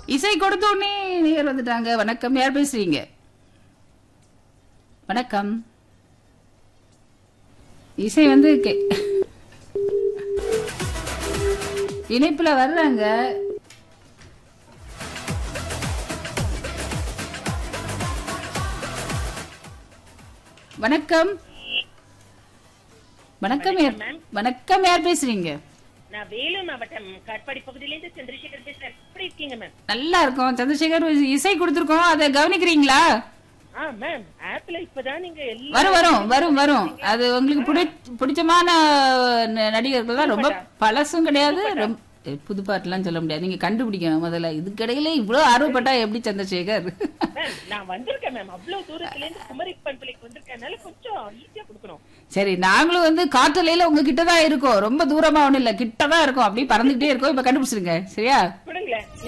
இசை கொடுத்தோடனே நேர் வந்துட்டாங்க வணக்கம் யார் பேசுறீங்க வணக்கம் இசை வந்து கே- இணைப்புல வர்றாங்க வணக்கம் வணக்கம் யார் வணக்கம் யார் பேசுறீங்க நான் வேலூர் மாவட்டம் காட்பாடி பகுதியிலேருந்து சந்திரசேகர் பேசுறேன் எப்படி இருக்கீங்க மேம் நல்லா இருக்கும் சந்திரசேகர் இசை கொடுத்துருக்கோம் அதை கவனிக்கிறீங்களா ஆ மேம் ஆப்ல இப்பதான் நீங்க எல்லா வரும் வரும் வரும் வரும் அது உங்களுக்கு பிடி- பிடிச்சமான ந- நடிகர்கள் தான் ரொம்ப பழசும் கிடையாது ரொம்ப புது பாட்டுலாம் சொல்ல முடியாது நீங்க கண்டுபிடிக்கணும் முதல்ல இதுக்கிடையில இவ்வளவு ஆர்வப்பட்டா எப்படி சந்திரசேகர் மேம் நான் வந்திருக்கேன் மேம் அவ்வளவு தூரத்துல இருந்து குமரி பண்பலைக்கு வந்திருக்கனால கொஞ்சம் ஈஸியா கொடுக்கணும் சரி நாங்களும் வந்து காற்றலையில உங்க கிட்ட தான் இருக்கோம் ரொம்ப தூரமா ஒண்ணும் இல்ல கிட்ட தான் இருக்கோம் அப்படியே பறந்துகிட்டே இருக்கோம் இப்ப கண்டுபிடிச்சிருங்க சரியா